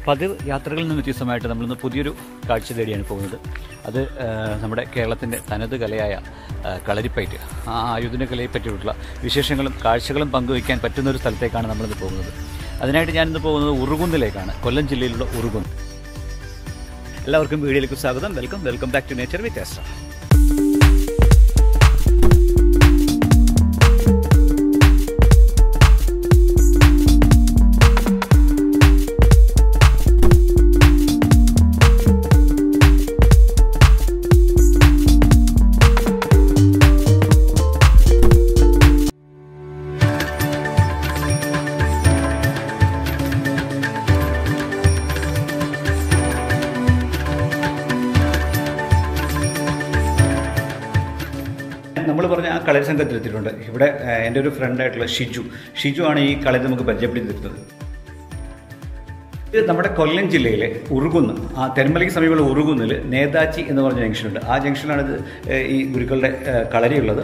പതിവ് യാത്രകളിൽ നിന്ന് വ്യത്യസ്തമായിട്ട് നമ്മളിന്ന് പുതിയൊരു കാഴ്ച തേടിയാണ് പോകുന്നത് അത് ആ, നമ്മുടെ കേരളത്തിൻ്റെ തനത് കലയായ ആ, കളരിപ്പയറ്റ് ആ ആയുധന കലയെ പറ്റിയിട്ടുള്ള വിശേഷങ്ങളും കാഴ്ചകളും പങ്കുവയ്ക്കാൻ പറ്റുന്ന ഒരു സ്ഥലത്തേക്കാണ് നമ്മളിന്ന് പോകുന്നത് അതിനായിട്ട് ഞാനിന്ന് പോകുന്നത് ഉറുകുന്നിലേക്കാണ് കൊല്ലം ജില്ലയിലുള്ള ഉറുകുന്ന് എല്ലാവർക്കും വീഡിയോയിലേക്ക് സ്വാഗതം welcome welcome back to nature with Astra നമ്മൾ പറഞ്ഞ ആ കളരി സംഘത്തിൽ എത്തിയിട്ടുണ്ട് ഇവിടെ ആ, എൻ്റെ ഒരു ഫ്രണ്ടായിട്ടുള്ള ഷിജു ഷിജു ആണ് ഈ കളരി നമുക്ക് പരിചയപ്പെടുത്തി തരുന്നത് ഇത് നമ്മുടെ കൊല്ലം ജില്ലയിലെ ഉറുകുന്ന് ആ തെന്മലയ്ക്ക് സമീപമുള്ള ഉറുകുന്നിൽ നേതാച്ചി എന്ന് പറഞ്ഞ ജംഗ്ഷനുണ്ട് ആ ജംഗ്ഷനിലാണ് ഇത് ഏ, ഈ ഗുരുക്കളുടെ ഏ, കളരിയുള്ളത്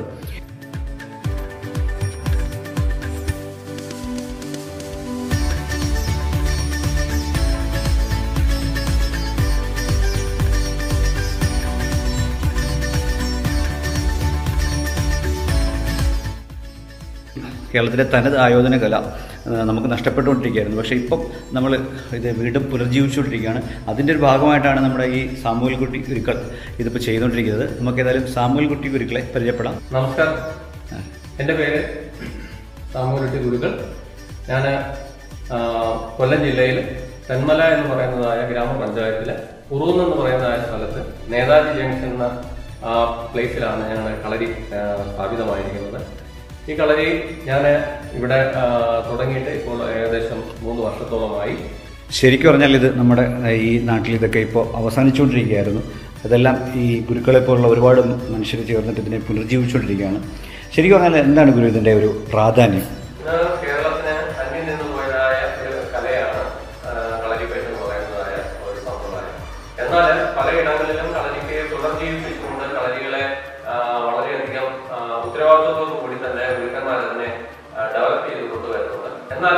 കേരളത്തിലെ തനത് ആയോധന കല ആ, നമുക്ക് നഷ്ടപ്പെട്ടുകൊണ്ടിരിക്കുകയായിരുന്നു പക്ഷേ ഇപ്പം നമ്മൾ ഇത് വീണ്ടും പുനർജീവിച്ചുകൊണ്ടിരിക്കുകയാണ് അതിൻ്റെ ഒരു ഭാഗമായിട്ടാണ് നമ്മുടെ ഈ സാമൂഹ്യ കുട്ടി ഗുരുക്കൾ ഇതിപ്പോൾ ചെയ്തുകൊണ്ടിരിക്കുന്നത് നമുക്ക് ഏതായാലും സാമൂഹ്യ കുട്ടി ഗുരുക്കളെ പരിചയപ്പെടാം നമസ്കാരം എൻ്റെ പേര് സാമൂഹ്യ ഗുരുക്കൾ ഞാൻ കൊല്ലം ജില്ലയിൽ തെന്മല എന്ന് പറയുന്നതായ ഗ്രാമപഞ്ചായത്തിലെ ഉറൂന്ന് എന്ന് പറയുന്നതായ സ്ഥലത്ത് നേതാജി ജംഗ്ഷൻ എന്ന ആ പ്ലേസിലാണ് ഞങ്ങൾ കളരി ആ, സ്ഥാപിതമായിരിക്കുന്നത് ഈ കളരി ഞാൻ ഇവിടെ ആ, തുടങ്ങിയിട്ട് ഇപ്പോൾ ഏകദേശം മൂന്ന് വർഷത്തോളമായി ശരിക്കും പറഞ്ഞാൽ ഇത് നമ്മുടെ ആ, ഈ നാട്ടിൽ ഇതൊക്കെ ഇപ്പോൾ അവസാനിച്ചുകൊണ്ടിരിക്കുകയായിരുന്നു അതെല്ലാം ഈ ഗുരുക്കളെ പോലുള്ള ഒരുപാട് മനുഷ്യർ ചേർന്നിട്ട് ഇതിനെ പുനർജീവിച്ചുകൊണ്ടിരിക്കുകയാണ് ശരിക്കും പറഞ്ഞാൽ എന്താണ് ഗുരു ഇതിൻ്റെ ഒരു പ്രാധാന്യം ഇത് കേരളത്തിന് അന്യം നിന്ന് പോയതായ ഒരു കലയാണ് ആ, കളരിപ്പയറ്റ് എന്ന് പറയുന്നതായ ഒരു സമ്പ്രദായം എന്നാൽ പലയിടങ്ങളിലും കളരിക്ക് പുനർജീവിപ്പിച്ചുകൊണ്ട് കളരികളെ ആ, വളരെയധികം ആ, ഉത്തരവാദിത്വത്തോടു കൂടി തന്നെ ഗുരുക്കന്മാർ അതിനെ ഡെവലപ്പ് ചെയ്ത് കൊണ്ടുവരുന്നുണ്ട് എന്നാൽ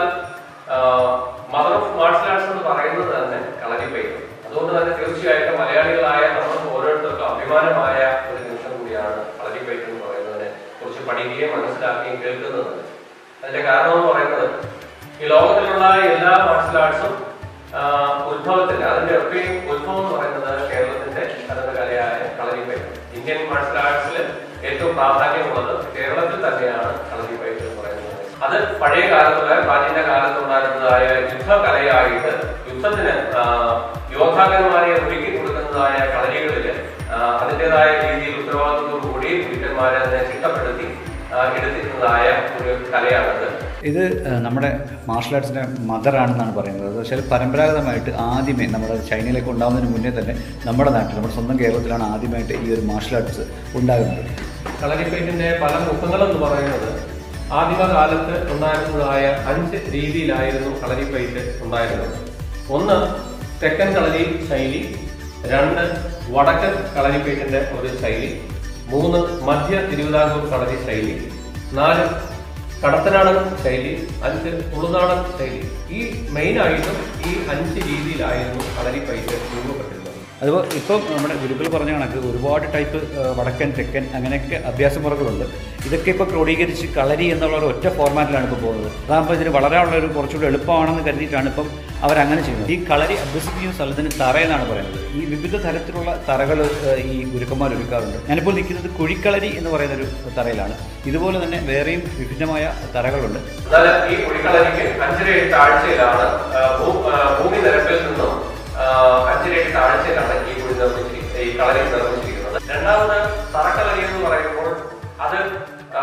മദർ ഓഫ് മാർഷൽ ആർട്സ് എന്ന് പറയുന്നത് തന്നെ കളരിപ്പയറ്റ് അതുകൊണ്ട് തന്നെ തീർച്ചയായിട്ടും മലയാളികളായ നമുക്ക് ഓരോരുത്തർക്കും അഭിമാനമായ ഒരു നിമിഷം കൂടിയാണ് കളരിപ്പയറ്റ് എന്ന് പറയുന്നതിനെ കുറിച്ച് പഠിക്കുകയും മനസ്സിലാക്കുകയും കേൾക്കുന്നത് അതിന്റെ കാരണം എന്ന് പറയുന്നത് ഈ ലോകത്തിലുള്ള എല്ലാ മാർഷൽ ആർട്സും ഉത്ഭവത്തിന്റെ അതിന്റെ ഒക്കെ ഉത്ഭവം എന്ന് പറയുന്നത് കേരളത്തിന്റെ തനത് കലയായ കളരിപ്പയറ്റ് ഇന്ത്യൻ മാർഷൽ ആർട്സിൽ ഏറ്റവും പ്രാധാന്യമുള്ളത് കേരളത്തിൽ തന്നെയാണ് കളരിപ്പയറ്റ് എന്ന് പറയുന്നത് അത് പഴയ കാലത്തുള്ള പ്രാചീന കാലത്തുണ്ടായിരുന്നതായ യുദ്ധകലയായിട്ട് യുദ്ധത്തിന് ആ, യോദ്ധാക്കന്മാരെ ഒരുക്കി കൊടുക്കുന്നതായ കളരികളിൽ അതിൻ്റെതായ രീതിയിൽ ഉത്തരവാദിത്വത്തോടു കൂടി ഗുരുക്കന്മാരെ അതിനെ ചിട്ടപ്പെടുത്തി ആ, എടുത്തിരുന്നതായ ഒരു കലയാണത് ഇത് ആ, നമ്മുടെ മാർഷൽ ആർട്സിൻ്റെ മദറാണെന്നാണ് പറയുന്നത് അത് പക്ഷേ പരമ്പരാഗതമായിട്ട് ആദ്യമേ നമ്മുടെ ചൈനയിലേക്ക് ഉണ്ടാകുന്നതിന് മുന്നേ തന്നെ നമ്മുടെ നാട്ടിൽ നമ്മുടെ സ്വന്തം കേരളത്തിലാണ് ആദ്യമായിട്ട് ഈ ഒരു മാർഷൽ ആർട്സ് ഉണ്ടാകുന്നത് കളരിപ്പയറ്റിന്റെ പല മുഖങ്ങളെന്ന് പറയുന്നത് ആദിമകാലത്ത് ഉണ്ടായിരുന്നതായ അഞ്ച് രീതിയിലായിരുന്നു കളരിപ്പയറ്റ് ഉണ്ടായിരുന്നത് ഒന്ന് തെക്കൻ കളരി ശൈലി രണ്ട് വടക്കൻ കളരിപ്പയറ്റിന്റെ ഒരു ശൈലി മൂന്ന് മധ്യ തിരുവിതാംകൂർ കളരി ശൈലി നാല് കടത്തനാടൻ ശൈലി അഞ്ച് തുളുനാടൻ ശൈലി ഈ മെയിനായിട്ടും ഈ അഞ്ച് രീതിയിലായിരുന്നു കളരിപ്പയറ്റ് രൂപപ്പെട്ടിരുന്നത് അതുപോലെ ഇപ്പം നമ്മുടെ ഗുരുക്കൾ പറഞ്ഞ കണക്ക് ഒരുപാട് ടൈപ്പ് ആ, വടക്കൻ തെക്കൻ അങ്ങനെയൊക്കെ അഭ്യാസമുറകളുണ്ട് ഇതൊക്കെ ഇപ്പോൾ ക്രോഡീകരിച്ച് കളരി എന്നുള്ള ഒരു ഒറ്റ ഫോർമാറ്റിലാണ് ഇപ്പോൾ പോകുന്നത് അതാകുമ്പോൾ ഇതിന് വളരാനുള്ള ഒരു കുറച്ചുകൂടി എളുപ്പമാണെന്ന് കരുതിയിട്ടാണ് ഇപ്പം അവരങ്ങനെ ചെയ്യുന്നത് ഈ കളരി അഭ്യസിപ്പിക്കുന്ന സ്ഥലത്തിന് തറയെന്നാണ് പറയുന്നത് ഈ വിവിധ തരത്തിലുള്ള തറകൾ ഈ ഗുരുക്കന്മാർ ഒരുക്കാറുണ്ട് ഞാനിപ്പോൾ നിൽക്കുന്നത് കുഴിക്കളരി എന്ന് പറയുന്ന ഒരു തറയിലാണ് ഇതുപോലെ തന്നെ വേറെയും വിഭിന്നമായ തറകളുണ്ട് എന്നാൽ ഈ കുഴിക്കളരിക്ക് അഞ്ചരയടി താഴ്ചയിലാണ് ആ, ഭൂ- ആ, ഭൂമി നിരപ്പിൽ നിന്നും ആ, അഞ്ചരയടി താഴ്ചയിലാണ് ഈ കുഴി നിർമ്മിച്ചിരിക്കുന്നത് ഈ കളരി നിർമ്മിച്ചിരിക്കുന്നത് രണ്ടാമത് തറക്കളരി എന്ന് പറയുമ്പോൾ അത് ആ,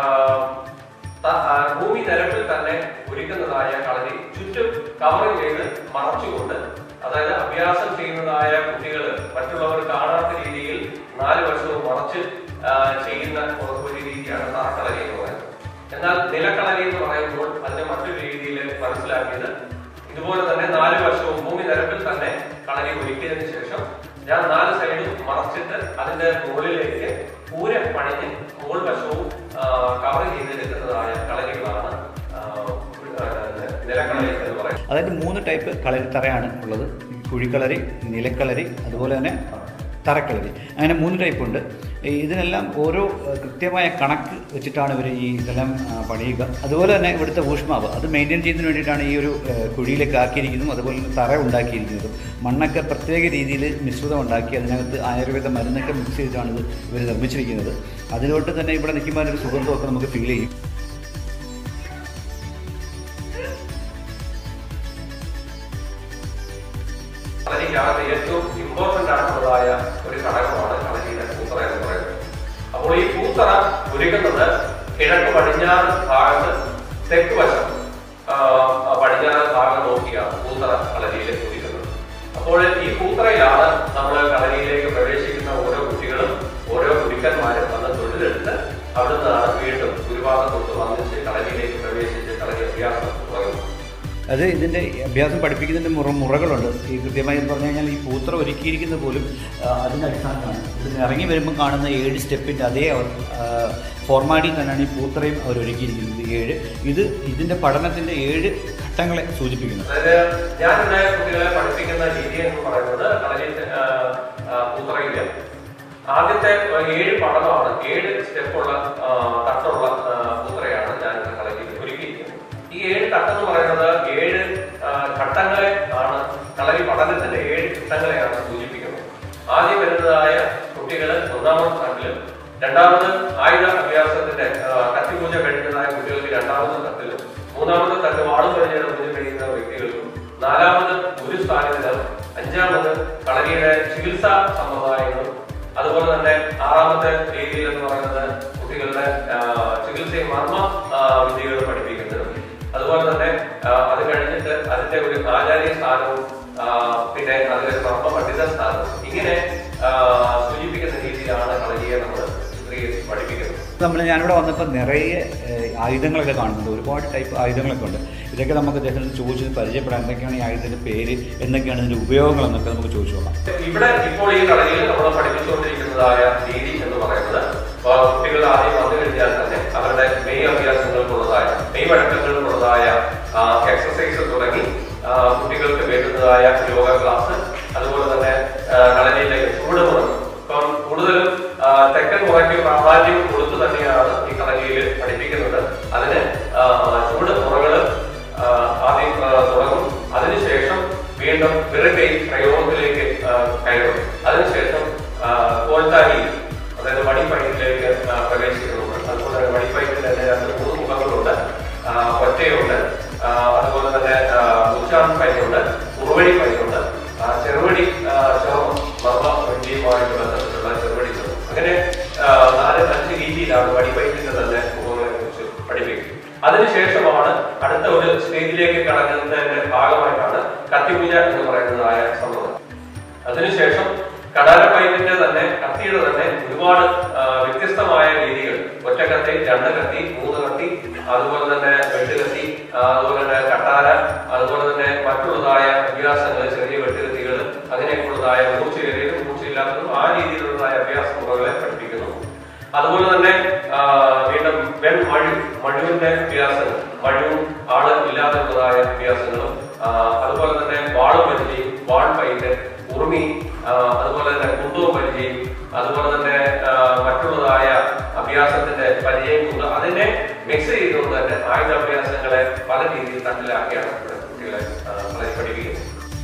ത- ആ, ഭൂമി നിരപ്പിൽ തന്നെ ഒരുക്കുന്നതായ കളരി ചുറ്റും കവർ ചെയ്ത് മറച്ചുകൊണ്ട് അതായത് അഭ്യാസം ചെയ്യുന്നതായ കുട്ടികൾ മറ്റുള്ളവർ കാണാത്ത രീതിയിൽ നാല് വർഷവും മറച്ച് ആ, ചെയ്യുന്ന ഒരു- ഒരു രീതിയാണ് തറക്കളരി എന്ന് പറയുന്നത് എന്നാൽ നിലക്കളരി എന്ന് പറയുമ്പോൾ അതിന്റെ മറ്റൊരു രീതിയിൽ മനസ്സിലാക്കിയത് ഇതുപോലെ തന്നെ നാല് വർഷവും ഭൂമി നിരപ്പിൽ തന്നെ കളരി ഒരുക്കിയതിനു ശേഷം ഞാൻ നാല് സൈഡും മറച്ചിട്ട് അതിന്റെ മുകളിലേക്ക് കൂര പണിഞ്ഞ് മുകൾ വശവും കവർ ചെയ്തെടുക്കുന്നതായ കളരികളാണ് ആ, ആ, നിലക്കളരി എന്ന് പറയുന്നത് അതായത് മൂന്ന് ടൈപ്പ് കളരിത്തറയാണ് ഉള്ളത് കുഴിക്കളരി നിലക്കളരി അതുപോലെ തന്നെ തറക്കളരി അങ്ങനെ മൂന്ന് ടൈപ്പ് ഉണ്ട് ഈ ഇതിനെല്ലാം ഓരോ ഏഹ്, കൃത്യമായ കണക്ക് വെച്ചിട്ടാണ് ഇവർ ഈ ഇതെല്ലാം ആ, പണിയുക അതുപോലെ തന്നെ ഇവിടുത്തെ ഊഷ്മാവ് അത് മെയിൻറ്റെയിൻ ചെയ്യുന്നതിന് വേണ്ടിയിട്ടാണ് ഈ ഒരു ഏഹ്, കുഴിയിലേക്ക് ആക്കിയിരിക്കുന്നതും അതുപോലെ തന്നെ തറ ഉണ്ടാക്കിയിരിക്കുന്നതും മണ്ണൊക്കെ പ്രത്യേക രീതിയിൽ മിശ്രിതം ഉണ്ടാക്കി അതിനകത്ത് ആയുർവേദ മരുന്നൊക്കെ മിക്സ് ചെയ്തിട്ടാണ് ഇത് ഇവർ നിർമ്മിച്ചിരിക്കുന്നത് അതിലോട്ട് തന്നെ ഇവിടെ നിൽക്കുമ്പോൾ ഒരു സുഗന്ധമൊക്കെ നമുക്ക് ഫീൽ ചെയ്യും കളരിക്കകത്ത് ഏറ്റവും ഇമ്പോർട്ടന്റ് ആയിട്ടുള്ളതായ ഒരു ഘടകമാണ് കളരിയുടെ പൂത്തറ എന്ന് പറയുന്നത് അപ്പോൾ ഈ പൂത്തറ ഒരുക്കുന്നത് കിഴക്ക് പടിഞ്ഞാറ് ഭാഗത്ത് തെക്ക് വശം ആ, പടിഞ്ഞാറ് ഭാഗം നോക്കിയാണ് പൂത്തറ കളരിയിൽ ഒരുക്കുന്നത് അപ്പോൾ ഈ പൂത്തറയിലാണ് നമ്മൾ കളരിയിലേക്ക് പ്രവേശിക്കുന്ന ഓരോ കുട്ടികളും ഓരോ ഗുരുക്കന്മാരും വന്ന് തൊഴിലെടുത്ത് അവിടുന്നാണ് വീണ്ടും ഗുരുവാദം തൊട്ട് വന്നിച്ച് കളരിയിലേക്ക് പ്രവേശിച്ച് കളരി അഭ്യാസം തുടങ്ങുന്നത് അത് ഇതിൻ്റെ അഭ്യാസം പഠിപ്പിക്കുന്നതിൻ്റെ മുറ മുറകളുണ്ട് ഈ കൃത്യമായി എന്ന് പറഞ്ഞു കഴിഞ്ഞാൽ ഈ പൂത്ര ഒരുക്കിയിരിക്കുന്നത് പോലും ആ, അതിൻ്റെ അടിസ്ഥാനമാണ് ഇതിന് ഇറങ്ങി വരുമ്പോൾ കാണുന്ന ഏഴ് സ്റ്റെപ്പിൻ്റെ അതേ അവർ ഫോർമാറ്റിൽ തന്നെയാണ് ഈ പൂത്രയും അവർ ഒരുക്കിയിരിക്കുന്നത് ഏഴ് ഇത് ഇതിൻ്റെ പഠനത്തിൻ്റെ ഏഴ് ഘട്ടങ്ങളെ സൂചിപ്പിക്കുന്നു അതായത് ഞാനിവിടെ കുട്ടികളെ പഠിപ്പിക്കുന്ന രീതി എന്ന് പറയുന്നത് കളരി പൂത്തറയില് ആദ്യത്തെ ഏഴ് പഠനമാണ് ഏഴ് സ്റ്റെപ്പുള്ള ആ, തട്ടുള്ള ആ, പൂത്തറയാണ് ഞാൻ കളരിയിൽ ഒരുക്കിയിരിക്കുന്നത് ഈ ഏഴ് തട്ടം എന്ന് പറയുന്നത് ഏഴ് ആ, ഘട്ടങ്ങളെ ആണ് കളരി പഠനത്തിന്റെ ഏഴ് ഘട്ടങ്ങളെയാണ് സൂചിപ്പിക്കുന്നത് ആദ്യം വരുന്നതായ കുട്ടികൾ ഒന്നാമത്തെ തട്ടിലും രണ്ടാമത് ആയുധ അഭ്യാസത്തിന്റെ ആ, കത്തിപൂജ കഴിക്കുന്നതായ കുട്ടികൾക്ക് രണ്ടാമത്തെ തട്ടിലും മൂന്നാമത്തെ തട്ട് വാളും കഴിഞ്ഞാൽ പൂജ കഴിയുന്ന വ്യക്തികൾക്കും നാലാമത് ഗുരുസ്ഥാനത്തിലും അഞ്ചാമത് കളരിയുടെ ചികിത്സാ സമ്പ്രദായങ്ങളും അതുപോലെ തന്നെ ആറാമത്തെ രീതിയിൽ എന്ന് പറയുന്നത് കുട്ടികളുടെ ആ, ചികിത്സയും മർമ്മ ആ, വിദ്യകൾ പഠിപ്പിക്കുന്നതും അതുപോലെ തന്നെ ആ, അത് കഴിഞ്ഞിട്ട് അതിന്റെ ഒരു ആചാര്യ സ്ഥാനവും ആ, പിന്നെ അതിലൊരു മർമ്മ പണ്ഡിത സ്ഥാനവും ഇങ്ങനെ ആ, സൂചിപ്പിക്കുന്ന രീതിയിലാണ് കളരിയെ നമ്മൾ ചിത്രീകരിച്ച് പഠിപ്പിക്കുന്നത് നമ്മൾ ഞാനിവിടെ വന്നപ്പോൾ നിറയെ ഏഹ്, ആയുധങ്ങളൊക്കെ കാണുന്നുണ്ട് ഒരുപാട് ടൈപ്പ് ആയുധങ്ങളൊക്കെ ഉണ്ട് ഇതൊക്കെ നമുക്ക് അദ്ദേഹത്തിന് ചോദിച്ച് പരിചയപ്പെടാൻ എന്തൊക്കെയാണ് ഈ ആയുധത്തിൻ്റെ പേര് എന്തൊക്കെയാണ് ഇതിൻ്റെ ഉപയോഗങ്ങൾ എന്നൊക്കെ നമുക്ക് ചോദിച്ചു നോക്കാം ഇവിടെ ഇപ്പോൾ ഈ കളരിയിൽ നമ്മൾ പഠിപ്പിച്ചുകൊണ്ടിരിക്കുന്നതായ രീതി എന്ന് പറയുന്നത് ആ, കുട്ടികൾ ആദ്യം വന്നു കഴിഞ്ഞാൽ തന്നെ അവരുടെ മെയ് അഭ്യാസങ്ങൾക്കുള്ളതായ മെയ് വഴക്കങ്ങൾക്കുള്ളതായ എക്സസൈസ് തുടങ്ങി ആ, കുട്ടികൾക്ക് വേണ്ടുന്നതായ യോഗ ക്ലാസ് അതുപോലെ തന്നെ ആ, കളരിയിലെ ചൂടുമുറ ഇപ്പം കൂടുതലും ആ, തെക്കൻ മുറയ്ക്ക് പ്രാധാന്യം കൊടുത്തു തന്നെയാണ് ഈ കളരിയിൽ പഠിപ്പിക്കുന്നത് അതിന് ആ, ചൂട് മുറകള് ആ, ആദ്യം ആ, തുടങ്ങും അതിനുശേഷം വീണ്ടും വിറകൈ പ്രയോഗത്തിലേക്ക് ആ, കയറും അതിനുശേഷം ആ, കോൽത്താരി അതായത് വടിപ്പയറ്റിലേക്ക് ആ, പ്രവേശിക്കുന്നുണ്ട് അതുപോലെ തന്നെ വടിപ്പയറ്റിൽ തന്നെ രണ്ട് മൂന്ന് മുഖങ്ങളുണ്ട് ആ, ഒറ്റയുണ്ട് ആ, അതുപോലെ തന്നെ ഉച്ചാൺ പൈനുണ്ട് ഉറുവടി പൈനുണ്ട് ആ, ചെറുവടി ആ, ചെറുപ്പം മർമ്മ വണ്ടിയുമായിട്ട് ബന്ധപ്പെട്ടുള്ള ചെറുവടി ചെറുപ്പം അങ്ങനെ ആ, നാല് അഞ്ച് രീതിയിലാണ് വടിപ്പയറ്റിന്റെ തന്നെ മുഖങ്ങളെ കുറിച്ച് പഠിപ്പിക്കുന്നത് അതിനുശേഷമാണ് അടുത്ത ഒരു സ്റ്റേജിലേക്ക് കടക്കുന്നതിന്റെ ഭാഗമായിട്ടാണ് കത്തിപൂജ എന്ന് പറയുന്നതായ സംഭവം അതിനുശേഷം കടാരപ്പൈപ്പിന്റെ തന്നെ കത്തിയുടെ തന്നെ ഒരുപാട് ആ, വ്യത്യസ്തമായ രീതികൾ ഒറ്റ കത്തി രണ്ട് കത്തി മൂന്ന് കത്തി അതുപോലെ തന്നെ വെട്ടുകത്തി ആ, അതുപോലെ തന്നെ കട്ടാര അതുപോലെ തന്നെ മറ്റുള്ളതായ അഭ്യാസങ്ങൾ ചെറിയ വെട്ടുകത്തികൾ അങ്ങനെയൊക്കെയുള്ളതായ മൂർച്ചയേറിയതും മൂർച്ചയില്ലാത്തതും ആ രീതിയിലുള്ളതായ അഭ്യാസ മുറകളെ പഠിപ്പിക്കുന്നു അതുപോലെ തന്നെ ആ, വീണ്ടും വെൺ മഴു മഴുവിന്റെ അഭ്യാസങ്ങൾ മഴുവും ആള് ഇല്ലാതെയുള്ളതായ അഭ്യാസങ്ങളും ആ, അതുപോലെ തന്നെ വാളും പരിചയം വാൾ പൈറ്റ് ഉറുമി ആ, അതുപോലെ തന്നെ കുന്തവും പരിചയം അതുപോലെ തന്നെ ആ, മറ്റുള്ളതായ അഭ്യാസത്തിന്റെ പരിചയം കൊണ്ട് അതിനെ മിക്സ് ചെയ്തുകൊണ്ട് തന്നെ ആയുധാഭ്യാസങ്ങളെ പല രീതിയിൽ തട്ടിലാക്കിയാണ് ഇവിടെ കുട്ടികളെ ആ, വളരെ പഠിപ്പിക്കുന്നത്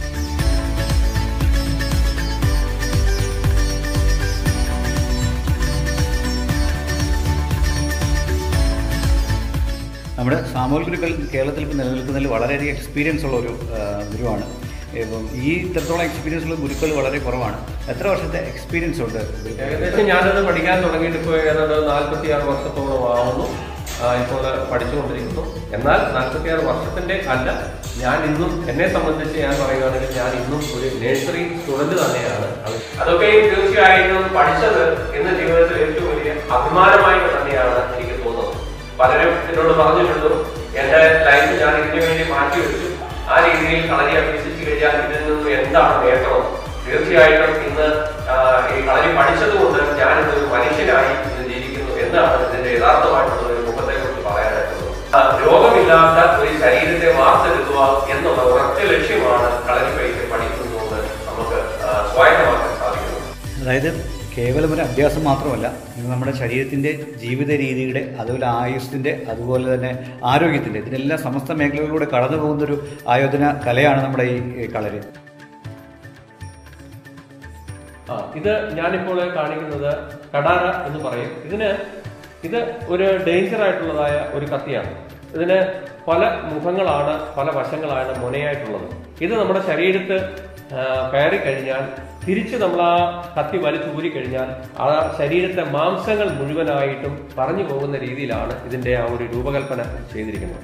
നമ്മുടെ സാമൂഹ്യ ഗുരുക്കൾ കേരളത്തിൽ ഇപ്പോൾ നിലനിൽക്കുന്നതിൽ വളരെയധികം എക്സ്പീരിയൻസ് ഉള്ള ഒരു ആ, ഗുരുവാണ് ഇപ്പം ഈ ഇത്തരത്തോളം എക്സ്പീരിയൻസ് ഉള്ള ഗുരുക്കൾ വളരെ കുറവാണ് എത്ര വർഷത്തെ എക്സ്പീരിയൻസ് ഉണ്ട് ഗുരുക്കൾക്ക്? ഏകദേശം ഞാനത് പഠിക്കാൻ തുടങ്ങിയിട്ട് ഇപ്പോൾ ഏതാണ്ട് നാൽപ്പത്തി ആറ് വർഷത്തോളം ആവുന്നു ആ, ഇപ്പോൾ പഠിച്ചുകൊണ്ടിരിക്കുന്നു എന്നാൽ നാൽപ്പത്തി ആറ് വർഷത്തിന്റെ അല്ല ഞാൻ ഇന്നും എന്നെ സംബന്ധിച്ച് ഞാൻ പറയുകയാണെങ്കിൽ ഞാൻ ഇന്നും ഒരു നഴ്സറി സ്റ്റുഡന്റ് തന്നെയാണ് അതൊക്കെ തീർച്ചയായിട്ടും പഠിച്ചത് ഇന്ന് ജീവിതത്തിൽ ഏറ്റവും വലിയ അഭിമാനമായിട്ട് തന്നെയാണ് എനിക്ക് തോന്നുന്നത് പലരും എന്നോട് പറഞ്ഞിട്ടുണ്ട് എന്റെ ലൈഫ് ഞാൻ ഇതിനു വേണ്ടി മാറ്റി വെച്ചു ആ രീതിയിൽ കളരി അഭ്യസിച്ചു കഴിഞ്ഞാൽ ഇതിൽ നിന്ന് എന്താണ് നേട്ടം തീർച്ചയായിട്ടും ഇന്ന് ആ, ഈ കളരി പഠിച്ചത് കൊണ്ട് ഞാൻ ഒരു മനുഷ്യനായി ഇന്ന് ജീവിക്കുന്നു എന്നാണ് ഇതിന്റെ യഥാർത്ഥമായിട്ടുള്ള ഒരു മുഖത്തെ കുറിച്ച് പറയാനായിട്ടുള്ളത് ആ, രോഗമില്ലാത്ത ഒരു ശരീരത്തെ വാർത്തെടുക്കുക എന്നുള്ള ഒരൊറ്റ ലക്ഷ്യമാണ് കളരി പൈസ പഠിക്കുന്നതുകൊണ്ട് അതായത് കേവലം ഒരു അഭ്യാസം മാത്രമല്ല ഇത് നമ്മുടെ ശരീരത്തിൻ്റെ ജീവിത രീതിയുടെ അതുപോലെ ആയുസ്സിൻ്റെ അതുപോലെ തന്നെ ആരോഗ്യത്തിൻ്റെ ഇതിനെല്ലാം സമസ്ത മേഖലകളിലൂടെ കടന്നു പോകുന്നൊരു ആയോധന കലയാണ് നമ്മുടെ ഈ ഈ കളരി ആ ഇത് ഞാനിപ്പോൾ കാണിക്കുന്നത് കടാര എന്ന് പറയും ഇതിന് ഇത് ഒരു ഡേഞ്ചർ ആയിട്ടുള്ളതായ ഒരു കത്തിയാണ് ഇതിന് പല മുഖങ്ങളാണ് പല വശങ്ങളാണ് മുനയായിട്ടുള്ളത് ഇത് നമ്മുടെ ശരീരത്ത് ആ, കയറി കഴിഞ്ഞാൽ തിരിച്ച് നമ്മൾ ആ കത്തി വലിച്ചൂരി കഴിഞ്ഞാൽ ആ ശരീരത്തെ മാംസങ്ങൾ മുഴുവനായിട്ടും പറഞ്ഞു പോകുന്ന രീതിയിലാണ് ഇതിന്റെ ആ ഒരു രൂപകൽപ്പന ചെയ്തിരിക്കുന്നത്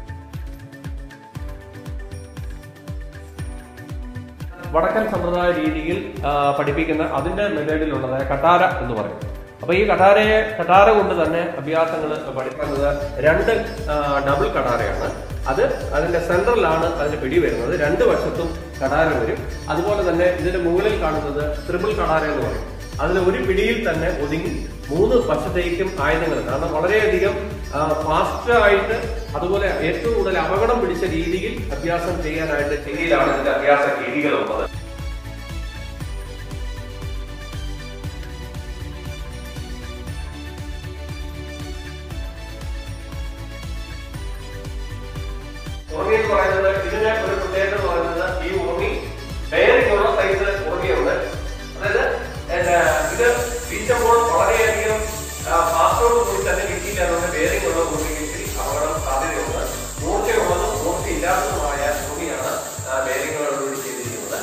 വടക്കൻ സമ്പ്രദായ രീതിയിൽ ആ, പഠിപ്പിക്കുന്ന അതിന്റെ മെത്തേഡിലുള്ളതായ കട്ടാര എന്ന് പറയും അപ്പൊ ഈ കട്ടാരയെ കട്ടാര കൊണ്ട് തന്നെ അഭ്യാസങ്ങൾ പഠിക്കുന്നത് രണ്ട് ഡബിൾ കടാരയാണ് അത് അതിന്റെ സെൻട്രലാണ് അതിന്റെ പിടി വരുന്നത് രണ്ട് വശത്തും കടാര വരും അതുപോലെ തന്നെ ഇതിന്റെ മുകളിൽ കാണുന്നത് ത്രിപിൾ കടാര എന്ന് പറയും അതിൽ ഒരു പിടിയിൽ തന്നെ ഒതുങ്ങി മൂന്ന് വശത്തേക്കും ആയുധങ്ങൾ കാരണം വളരെയധികം ഫാസ്റ്റ് ആയിട്ട് അതുപോലെ ഏറ്റവും കൂടുതൽ അപകടം പിടിച്ച രീതിയിൽ അഭ്യാസം ചെയ്യാനായിട്ട് രീതിയിലാണ് ഇതിന്റെ അഭ്യാസ രീതികളുള്ളത് ഉറുമി എന്ന് പറയുന്നത് ഇതിന് ഒരു പ്രത്യേകത എന്ന് പറയുന്നത് ഈ ഉറുമി ബെയറിംഗ് സൈസ് ഉറുമിയുണ്ട് അതായത് എന്നാ, ഇത് വീശുമ്പോൾ വളരെയധികം ഫാസ്റ്റോട് കൂടി തന്നെ കിട്ടിയില്ല അതുകൊണ്ട് ബെയറിംഗ് ഉള്ള ഉറുമിക്ക് ഇത്തിരി അപകടം സാധ്യതയുണ്ട് മൂർച്ചയുള്ളതും മൂർച്ചയില്ലാത്തതുമായ ഉറുമിയാണ് ബെയറിങ്ങുകളോടുകൂടി ചെയ്തിരിക്കുന്നത്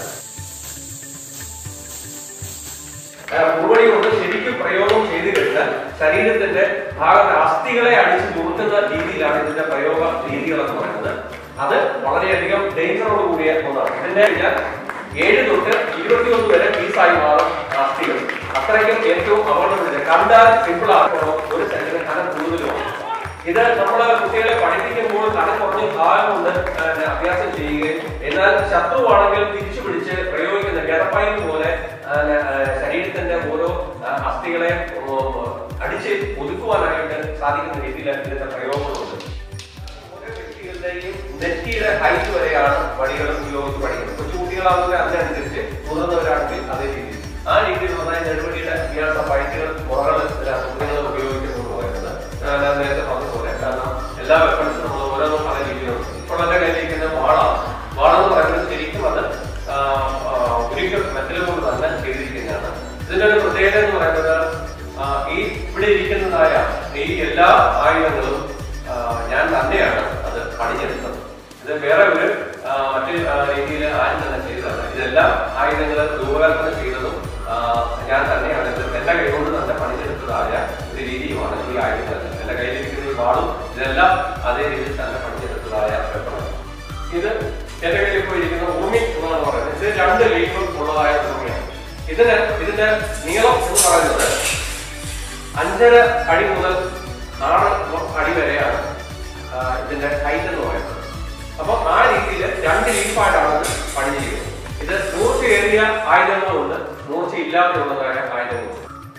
ഉറുമണി കൊണ്ട് ശരിക്കും പ്രയോഗം ചെയ്തു കഴിഞ്ഞാൽ ശരീരത്തിന്റെ ഭാഗത്ത് അസ്ഥികളെ അടിച്ച് മുറുക്കുന്ന രീതിയിലാണ് ഇതിന്റെ പ്രയോഗ രീതികൾ എന്ന് പറയുന്നത് അത് വളരെയധികം ഡേഞ്ചറോട് കൂടിയ ഒന്നാണ് ഇതിന്റെ കഴിഞ്ഞാൽ ഏഴ് തൊട്ട് ഇരുപത്തിയൊന്ന് വരെ പീസായി മാറും അസ്ഥികൾ അത്രയ്ക്കും ഏറ്റവും അപകടമില്ല കണ്ടാൽ സിമ്പിൾ ആക്കണോ ഒരു സെന്റിന് കനം കൂടുതലുമാണ് ഇത് നമ്മളെ കുട്ടികളെ പഠിപ്പിക്കുമ്പോൾ കനം കുറഞ്ഞ ഭാഗം കൊണ്ട് ഏഹ്, അഭ്യാസം ചെയ്യുകയും എന്നാൽ ശത്രുവാണെങ്കിൽ തിരിച്ചു പിടിച്ച് പ്രയോഗിക്കുന്ന ഗതപ്പൈൻ പോലെ ഏഹ്, ഏഹ്, ശരീരത്തിന്റെ ഓരോ ഏഹ്, അസ്ഥികളെ ഉം, അടിച്ച് ഒതുക്കുവാനായിട്ട് സാധിക്കുന്ന രീതിയിൽ ഇതിന്റെ പ്രയോഗങ്ങളുണ്ട് ഓരോ വ്യക്തികളുടെയും നെറ്റിയുടെ ഹൈറ്റ് വരെയാണ് വടികൾ ഉപയോഗിച്ച് പഠിക്കുന്നത് കൊച്ചുകുട്ടികളാണെങ്കിൽ അതിനനുസരിച്ച് മുതിർന്നവരാണെങ്കിൽ അതേ രീതിയിൽ ആ രീതിയിലുള്ളതായ നെടുവടിയുടെ അഭ്യാസ ഫൈറ്റുകൾ മുറകൾ ഇതിനകത്ത് ഉപയോഗിക്കുന്നു എന്ന് പറയുന്നത് ഞാൻ നേരത്തെ പറഞ്ഞതുപോലെ കാരണം എല്ലാ വെപ്പൺസും നമ്മൾ ഓരോന്നും പല രീതിയിലുണ്ട് ഇപ്പോൾ എന്റെ കയ്യിലിരിക്കുന്ന വാളാണ് വാളെന്ന് പറയുന്നത് ശരിക്കും അത് ആ, ആ, ഒരിക്കൽ മെറ്റൽ കൊണ്ട് തന്നെ ചെയ്തിരിക്കുന്നതാണ് ഇതിന്റെ ഒരു പ്രത്യേകത എന്ന് പറയുന്നത് ആ, ഈ ഇവിടെ ഇരിക്കുന്നതായ ഈ എല്ലാ ആയുധങ്ങളും ആ, ഞാൻ തന്നെയാണ് അത് പണിഞ്ഞെടുത്തത് ഇത് വേറെ ഒരു ആ, മറ്റ് ആ, രീതിയിൽ ആരും തന്നെ ചെയ്തതല്ല ഇതെല്ലാം ആയുധങ്ങൾ രൂപകൽപ്പന ചെയ്തതും ആ, ഞാൻ തന്നെയാണ് ഇത് എന്റെ കൈകൊണ്ട് തന്നെ പണിഞ്ഞെടുത്തതായ ഒരു രീതിയുമാണ് ഈ ആയുധങ്ങൾ എന്റെ കയ്യിലിരിക്കുന്ന ഈ വാളും ഇതെല്ലാം അതേ രീതിയിൽ തന്നെ പണിഞ്ഞെടുത്തതായ വെപ്പണാണ് ഇത് എന്റെ കയ്യിൽ ഇപ്പോൾ ഇരിക്കുന്ന ഭൂമി എന്നാണ് പറയുന്നത് ഇത് രണ്ട് ലീഫും ഉള്ളതായ ഭൂമിയാണ് ഇതിന് ഇതിന്റെ നീളം എന്ന് പറയുന്നത് അഞ്ചര അടി മുതൽ ആറ് അടി വരെയാണ് ആ, ഇതിന്റെ ഹൈറ്റ് എന്ന് പറയുന്നത് അപ്പൊ ആ രീതിയിൽ രണ്ട് ലീഫായിട്ടാണ് ഇത് പണിഞ്ഞിരിക്കുന്നത് ഇത് മൂർച്ചയേറിയ ആയുധങ്ങളുണ്ട് മൂർച്ചയില്ലാതെയുള്ളതായ ആയുധങ്ങളുണ്ട്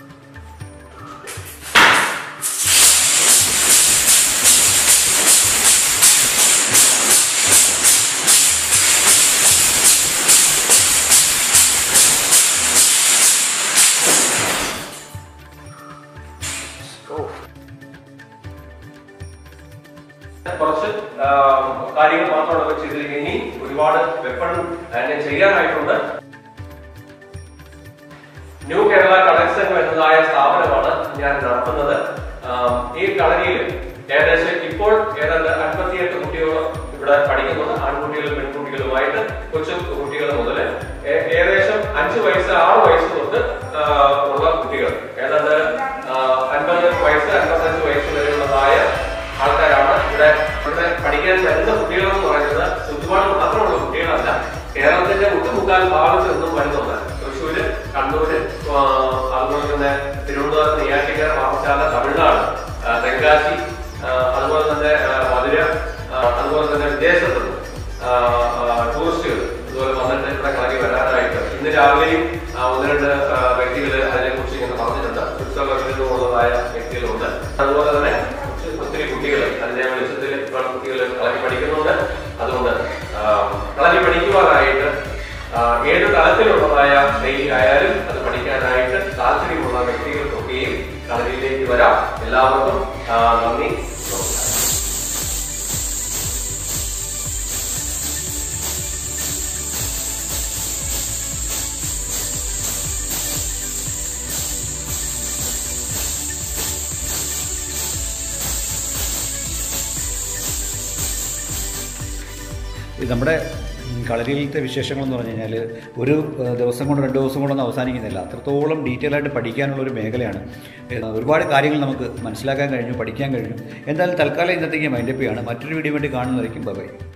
കുറച്ച് ആ, കാര്യങ്ങൾ മാത്രമാണ് ഇപ്പൊ ചെയ്തിരിക്കുന്നത് ഇനി ഒരുപാട് വെപ്പൺ അതിനെ ചെയ്യാനായിട്ടുണ്ട് ന്യൂ കേരള കളക്ഷൻ എന്നതായ സ്ഥാപനമാണ് ഞാൻ നടത്തുന്നത് ആ, ഈ കളരിയിൽ ഏകദേശം ഇപ്പോൾ ഏതാണ്ട് അൻപത്തിയെട്ട് കുട്ടികൾ ഇവിടെ പഠിക്കുന്നുണ്ട് ആൺകുട്ടികളും പെൺകുട്ടികളുമായിട്ട് കൊച്ചു കുട്ടികൾ മുതൽ ഏ- ഏകദേശം അഞ്ച് വയസ്സ് ആറ് വയസ്സ് തൊട്ട് ആ, ഉള്ള കുട്ടികൾ ഏതാണ്ട് ആ, അൻപത് വയസ്സ് അൻപത്തഞ്ച് വയസ്സ് വരെയുള്ളതായ ആൾക്കാരാണ് ഇവിടെ ഇവിടെ പഠിക്കാൻ വരുന്ന കുട്ടികൾ എന്ന് പറയുന്നത് ചുറ്റുപാട് മാത്രമുള്ള കുട്ടികളല്ല കേരളത്തിന്റെ ഒട്ടുമുക്കാൽ ഭാഗത്ത് നിന്നും വരുന്നുണ്ട് തൃശ്ശൂര് കണ്ണൂര് ആ, അതുപോലെ തന്നെ തിരുവനന്തപുരം നെയ്യാറ്റിക്കര പാറശാല തമിഴ്നാട് ആ, തെങ്കാശി ആ, അതുപോലെ തന്നെ ആ, മധുര ആ, അതുപോലെ തന്നെ വിദേശത്ത് നിന്ന് ആ, ആ, ടൂറിസ്റ്റുകൾ ഇതുപോലെ വന്നിട്ട് ഇവിടെ കളരി വരാനായിട്ട് ഇന്ന് രാവിലെയും ആ, ഒന്ന് രണ്ട് വ്യക്തികൾ അതിനെ കുറിച്ച് ഇങ്ങനെ പറഞ്ഞിട്ടുണ്ട് ഉത്സവങ്ങളിലുള്ളതായ വ്യക്തികളുണ്ട് അതുപോലെ തന്നെ ഒത്തിരി കുട്ടികൾ അതിന്റെ വെളിച്ചത്തിൽ ഇപ്പോൾ കുട്ടികൾ കളരി പഠിക്കുന്നുണ്ട് അതുകൊണ്ട് ആ, കളരി പഠിക്കുവാനായിട്ട് ആ, ഏത് തലത്തിലുള്ളതായ ശൈലി ആയാലും അത് പഠിക്കാനായിട്ട് വ്യക്തികൾക്കൊക്കെയും കളരിയിലേക്ക് വരാം എല്ലാവർക്കും ആ, നന്ദി നമസ്കാരം ഇത് നമ്മുടെ ഉം, കളരിയിലത്തെ വിശേഷങ്ങൾ എന്ന് പറഞ്ഞു കഴിഞ്ഞാൽ ഒരു ഏഹ്, ദിവസം കൊണ്ട് രണ്ട് ദിവസം കൊണ്ടൊന്നും അവസാനിക്കുന്നില്ല അത്രത്തോളം ഡീറ്റെയിൽ ആയിട്ട് പഠിക്കാനുള്ള ഒരു മേഖലയാണ് ഏഹ്, ഒരുപാട് കാര്യങ്ങൾ നമുക്ക് മനസ്സിലാക്കാൻ കഴിഞ്ഞു പഠിക്കാൻ കഴിഞ്ഞു എന്തായാലും തൽക്കാലം ഇന്നത്തേക്ക് മൈൻഡപ്പ് ചെയ്യാണ് മറ്റൊരു വീഡിയോ വേണ്ടി കാണുന്നതായിരിക്കും ബൈ